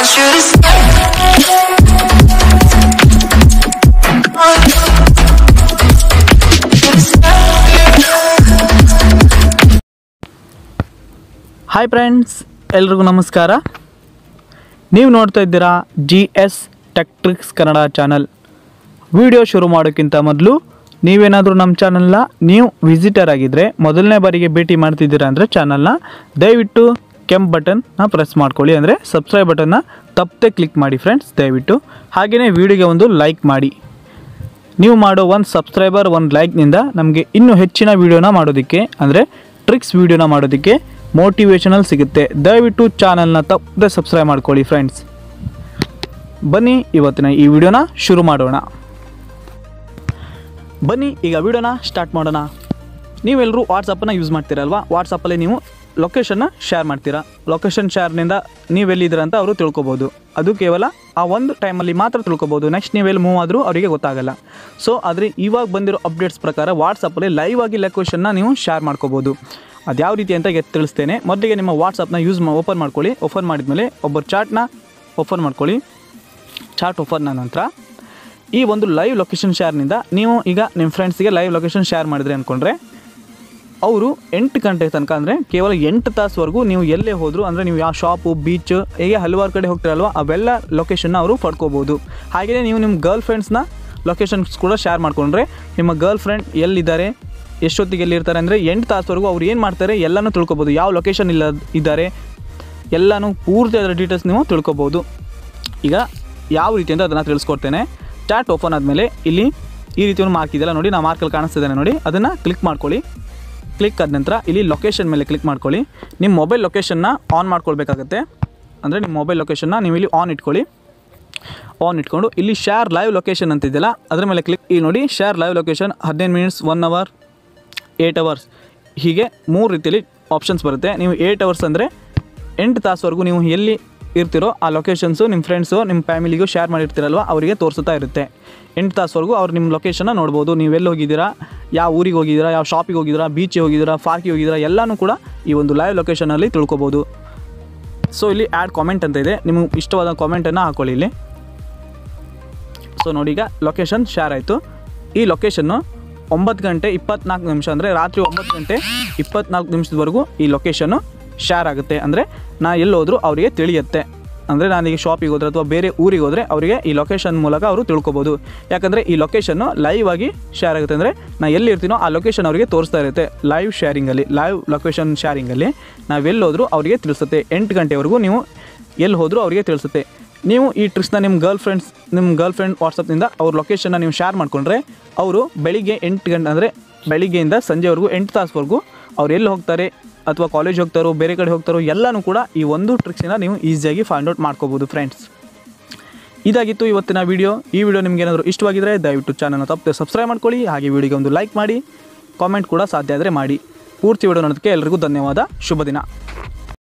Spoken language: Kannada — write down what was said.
want you to stay. Hi friends ಎಲ್ರಿಗೂ ನಮಸ್ಕಾರ ನೀವು ನೋಡ್ತಾ ಇದ್ದೀರಾ G S tech tricks Kannada channel video ಶುರು ಮಾಡೋಕ್ಕಿಂತ ಮೊದಲು ನೀವೇನಾದರೂ ನಮ್ಮ ಚಾನಲ್ನ ನೀವು ವಿಸಿಟರ್ ಆಗಿದ್ದರೆ ಮೊದಲನೇ ಬಾರಿಗೆ ಭೇಟಿ ಮಾಡ್ತಿದ್ದೀರಾ ಅಂದರೆ ಚಾನಲ್ನ ದಯವಿಟ್ಟು ಕೆಂಪ್ ಬಟನ್ನ ಪ್ರೆಸ್ ಮಾಡ್ಕೊಳ್ಳಿ ಅಂದರೆ ಸಬ್ಸ್ಕ್ರೈಬ್ ಬಟನ್ನ ತಪ್ಪದೆ ಕ್ಲಿಕ್ ಮಾಡಿ ಫ್ರೆಂಡ್ಸ್ ದಯವಿಟ್ಟು ಹಾಗೆಯೇ ವಿಡಿಯೋಗೆ ಒಂದು ಲೈಕ್ ಮಾಡಿ ನೀವು ಮಾಡೋ ಒಂದು ಸಬ್ಸ್ಕ್ರೈಬರ್ ಒಂದು ಲೈಕ್ನಿಂದ ನಮಗೆ ಇನ್ನೂ ಹೆಚ್ಚಿನ ವೀಡಿಯೋನ ಮಾಡೋದಕ್ಕೆ ಅಂದರೆ ಟ್ರಿಕ್ಸ್ ವೀಡಿಯೋನ ಮಾಡೋದಕ್ಕೆ ಮೋಟಿವೇಶನಲ್ ಸಿಗುತ್ತೆ ದಯವಿಟ್ಟು ಚಾನಲ್ನ ತಪ್ಪದೆ ಸಬ್ಸ್ಕ್ರೈಬ್ ಮಾಡ್ಕೊಳ್ಳಿ ಫ್ರೆಂಡ್ಸ್ ಬನ್ನಿ ಇವತ್ತಿನ ಈ ವಿಡಿಯೋನ ಶುರು ಮಾಡೋಣ ಬನ್ನಿ ಈಗ ವಿಡಿಯೋನ ಸ್ಟಾರ್ಟ್ ಮಾಡೋಣ ನೀವೆಲ್ಲರೂ ವಾಟ್ಸಪ್ಪನ್ನು ಯೂಸ್ ಮಾಡ್ತೀರಲ್ವಾ ವಾಟ್ಸಪ್ಪಲ್ಲಿ ನೀವು ಲೊಕೇಶನ್ನ ಶೇರ್ ಮಾಡ್ತೀರಾ ಲೊಕೇಶನ್ ಶೇರ್ನಿಂದ ನೀವೆಲ್ಲಿದ್ದೀರ ಅಂತ ಅವರು ತಿಳ್ಕೊಬೋದು ಅದು ಕೇವಲ ಆ ಒಂದು ಟೈಮಲ್ಲಿ ಮಾತ್ರ ತಿಳ್ಕೊಬೋದು ನೆಕ್ಸ್ಟ್ ನೀವೆಲ್ಲಿ ಮೂವ್ ಆದರೂ ಅವರಿಗೆ ಗೊತ್ತಾಗಲ್ಲ ಸೊ ಆದರೆ ಇವಾಗ ಬಂದಿರೋ ಅಪ್ಡೇಟ್ಸ್ ಪ್ರಕಾರ ವಾಟ್ಸಪ್ಪಲ್ಲಿ ಲೈವ್ ಆಗಿ ಲೊಕೇಶನ್ನ ನೀವು ಶೇರ್ ಮಾಡ್ಕೋಬೋದು ಅದು ಯಾವ ರೀತಿ ಅಂತ ಎತ್ತಿ ತಿಳಿಸ್ತೇನೆ ಮೊದಲಿಗೆ ನಿಮ್ಮ ವಾಟ್ಸಪ್ನ ಯೂಸ್ ಮಾ ಓಪನ್ ಮಾಡ್ಕೊಳ್ಳಿ ಓಪನ್ ಮಾಡಿದ್ಮೇಲೆ ಒಬ್ಬರು ಚಾಟ್ನ ಓಪನ್ ಮಾಡ್ಕೊಳ್ಳಿ ಚಾಟ್ ಓಪನ್ನ ನಂತರ ಈ ಒಂದು ಲೈವ್ ಲೊಕೇಶನ್ ಶೇರ್ನಿಂದ ನೀವು ಈಗ ನಿಮ್ಮ ಫ್ರೆಂಡ್ಸಿಗೆ ಲೈವ್ ಲೊಕೇಶನ್ ಶೇರ್ ಮಾಡಿದ್ರಿ ಅಂದ್ಕೊಂಡ್ರೆ ಅವರು ಎಂಟು ಗಂಟೆ ತನಕ ಅಂದರೆ ಕೇವಲ ಎಂಟು ತಾಸುವರೆಗೂ ನೀವು ಎಲ್ಲೇ ಹೋದರೂ ಅಂದರೆ ನೀವು ಯಾವ ಶಾಪು ಬೀಚ್ ಹೀಗೆ ಹಲವಾರು ಕಡೆ ಹೋಗ್ತಿರಲ್ವ ಅವೆಲ್ಲ ಲೊಕೇಶನ್ನ ಅವರು ಪಡ್ಕೋಬೋದು ಹಾಗೆಯೇ ನೀವು ನಿಮ್ಮ ಗರ್ಲ್ ಫ್ರೆಂಡ್ಸ್ನ ಲೊಕೇಶನ್ಸ್ ಕೂಡ ಶೇರ್ ಮಾಡಿಕೊಂಡ್ರೆ ನಿಮ್ಮ ಗರ್ಲ್ ಫ್ರೆಂಡ್ ಎಲ್ಲಿದ್ದಾರೆ ಎಷ್ಟೊತ್ತಿಗೆ ಎಲ್ಲಿರ್ತಾರೆ ಅಂದರೆ ಎಂಟು ತಾಸುವರೆಗೂ ಅವ್ರು ಏನು ಮಾಡ್ತಾರೆ ಎಲ್ಲನೂ ತಿಳ್ಕೊಬೋದು ಯಾವ ಲೊಕೇಶನ್ ಇಲ್ಲ ಇದ್ದಾರೆ ಎಲ್ಲನೂ ಪೂರ್ತಿ ಅದರ ಡೀಟೇಲ್ಸ್ ನೀವು ತಿಳ್ಕೊಬೋದು ಈಗ ಯಾವ ರೀತಿ ಅಂತ ಅದನ್ನು ತಿಳಿಸ್ಕೊಡ್ತೇನೆ ಚಾಟ್ ಓಪನ್ ಆದಮೇಲೆ ಇಲ್ಲಿ ಈ ರೀತಿ ಒಂದು ಮಾರ್ಕ್ ಇದೆಯಲ್ಲ ನೋಡಿ ನಾ ಮಾರ್ಕಲ್ಲಿ ಕಾಣಿಸ್ತಿದ್ದೇನೆ ನೋಡಿ ಅದನ್ನು ಕ್ಲಿಕ್ ಮಾಡ್ಕೊಳ್ಳಿ ಕ್ಲಿಕ್ ಆದ ನಂತರ ಇಲ್ಲಿ ಲೊಕೇಶನ್ ಮೇಲೆ ಕ್ಲಿಕ್ ಮಾಡ್ಕೊಳ್ಳಿ ನಿಮ್ಮ ಮೊಬೈಲ್ ಲೊಕೇಶನ್ನ ಆನ್ ಮಾಡ್ಕೊಳ್ಬೇಕಾಗತ್ತೆ ಅಂದರೆ ನಿಮ್ಮ ಮೊಬೈಲ್ ಲೊಕೇಶನ್ನ ನೀವು ಇಲ್ಲಿ ಆನ್ ಇಟ್ಕೊಳ್ಳಿ ಆನ್ ಇಟ್ಕೊಂಡು ಇಲ್ಲಿ ಶೇರ್ ಲೈವ್ ಲೊಕೇಶನ್ ಅಂತ ಇದೆಯಲ್ಲ ಅದ್ರ ಮೇಲೆ ಕ್ಲಿಕ್ ಇಲ್ಲಿ ನೋಡಿ ಶೇರ್ ಲೈವ್ ಲೊಕೇಶನ್ ಹದಿನೈದು minutes one hour eight hours ಹೀಗೆ ಮೂರು ರೀತಿಯಲ್ಲಿ ಆಪ್ಷನ್ಸ್ ಬರುತ್ತೆ ನೀವು ಏಯ್ಟ್ ಅವರ್ಸ್ ಅಂದರೆ ಎಂಟು ತಾಸುವರೆಗೂ ನೀವು ಎಲ್ಲಿ ಇರ್ತಿರೋ ಆ ಲೊಕೇಶನ್ಸು ನಿಮ್ಮ ಫ್ರೆಂಡ್ಸು ನಿಮ್ಮ ಫ್ಯಾಮಿಲಿಗೂ ಶೇರ್ ಮಾಡಿರ್ತೀರಲ್ವ ಅವರಿಗೆ ತೋರಿಸ್ತಾ ಇರುತ್ತೆ ಎಂಟು ತಾಸುವರೆಗೂ ಅವ್ರು ನಿಮ್ಮ ಲೊಕೇಶನ್ನ ನೋಡ್ಬೋದು ನೀವು ಎಲ್ಲಿ ಹೋಗಿದ್ದೀರಾ ಯಾವ ಊರಿಗೆ ಹೋಗಿದ್ದೀರಾ ಯಾವ ಶಾಪಿಗೆ ಹೋಗಿದ್ದೀರಾ ಬೀಚಿಗೆ ಹೋಗಿದ್ದೀರಾ ಪಾರ್ಕಿಗೆ ಹೋಗಿದ್ದೀರಾ ಎಲ್ಲನೂ ಕೂಡ ಈ ಒಂದು ಲೈವ್ ಲೊಕೇಶನಲ್ಲಿ ತಿಳ್ಕೊಬೋದು ಸೊ ಇಲ್ಲಿ ಆ್ಯಡ್ ಕಾಮೆಂಟ್ ಅಂತ ಇದೆ ನಿಮಗೆ ಇಷ್ಟವಾದ ಕಾಮೆಂಟನ್ನು ಹಾಕೊಳ್ಳಿ ಇಲ್ಲಿ ಸೊ ನೋಡಿ ಈಗ ಲೊಕೇಶನ್ ಶೇರ್ ಆಯಿತು ಈ ಲೊಕೇಶನ್ನು ಒಂಬತ್ತು ಗಂಟೆ ಇಪ್ಪತ್ನಾಲ್ಕು ನಿಮಿಷ ಅಂದರೆ ರಾತ್ರಿ ಒಂಬತ್ತು ಗಂಟೆ ಇಪ್ಪತ್ನಾಲ್ಕು ನಿಮಿಷದವರೆಗೂ ಈ ಲೊಕೇಶನ್ನು ಶೇರ್ ಆಗುತ್ತೆ ಅಂದರೆ ನಾ ಎಲ್ಲಿ ಹೋದರೂ ಅವರಿಗೆ ತಿಳಿಯುತ್ತೆ ಅಂದರೆ ನಾನೀಗ ಶಾಪಿಗೆ ಹೋದ್ರೆ ಅಥವಾ ಬೇರೆ ಊರಿಗೆ ಹೋದರೆ ಅವರಿಗೆ ಈ ಲೊಕೇಶನ್ ಮೂಲಕ ಅವರು ತಿಳ್ಕೊಬೋದು ಯಾಕಂದರೆ ಈ ಲೊಕೇಶನ್ನು ಲೈವ್ ಆಗಿ ಶೇರ್ ಆಗುತ್ತೆ ಅಂದರೆ ನಾ ಎಲ್ಲಿ ಇರ್ತೀನೋ ಆ ಲೊಕೇಶನ್ ಅವರಿಗೆ ತೋರಿಸ್ತಾ ಇರುತ್ತೆ ಲೈವ್ ಶೇರಿಂಗಲ್ಲಿ ಲೈವ್ ಲೊಕೇಶನ್ ಶೇರಿಂಗಲ್ಲಿ ನಾವು ಎಲ್ಲಿ ಹೋದರೂ ಅವರಿಗೆ ತಿಳಿಸುತ್ತೆ ಎಂಟು ಗಂಟೆವರೆಗೂ ನೀವು ಎಲ್ಲಿ ಹೋದರೂ ಅವರಿಗೆ ತಿಳಿಸುತ್ತೆ ನೀವು ಈ ಟ್ರಿಕ್ಸ್ನ ನಿಮ್ಮ ಗರ್ಲ್ ಫ್ರೆಂಡ್ಸ್ ನಿಮ್ಮ ಗರ್ಲ್ ಫ್ರೆಂಡ್ ವಾಟ್ಸಪ್ನಿಂದ ಅವ್ರ ಲೊಕೇಶನ್ನ ನೀವು ಶೇರ್ ಮಾಡಿಕೊಂಡ್ರೆ ಅವರು ಬೆಳಿಗ್ಗೆ ಎಂಟು ಗಂಟೆ ಅಂದರೆ ಬೆಳಿಗ್ಗೆಯಿಂದ ಸಂಜೆವರೆಗೂ ಎಂಟು ತಾಸುವರೆಗೂ ಅವ್ರು ಎಲ್ಲಿ ಹೋಗ್ತಾರೆ ಅಥವಾ ಕಾಲೇಜ್ ಹೋಗ್ತಾರೋ ಬೇರೆ ಕಡೆ ಹೋಗ್ತಾರೋ ಎಲ್ಲನೂ ಕೂಡ ಈ ಒಂದು ಟ್ರಿಕ್ಸಿನ ನೀವು ಈಸಿಯಾಗಿ ಫೈಂಡ್ ಔಟ್ ಮಾಡ್ಕೋಬೋದು ಫ್ರೆಂಡ್ಸ್ ಇದಾಗಿತ್ತು ಇವತ್ತಿನ ವಿಡಿಯೋ ಈ ವಿಡಿಯೋ ನಿಮ್ಗೆ ಏನಾದರೂ ಇಷ್ಟವಾಗಿದ್ದರೆ ದಯವಿಟ್ಟು ಚಾನಲ್ನ ತಪ್ಪದೆ ಸಬ್ಸ್ಕ್ರೈಬ್ ಮಾಡ್ಕೊಳ್ಳಿ ಹಾಗೆ ವಿಡಿಯೋಗೆ ಒಂದು ಲೈಕ್ ಮಾಡಿ ಕಾಮೆಂಟ್ ಕೂಡ ಸಾಧ್ಯ ಆದರೆ ಮಾಡಿ ಪೂರ್ತಿ ವಿಡಿಯೋ ನೋಡೋದಕ್ಕೆ ಎಲ್ರಿಗೂ ಧನ್ಯವಾದ ಶುಭ ದಿನ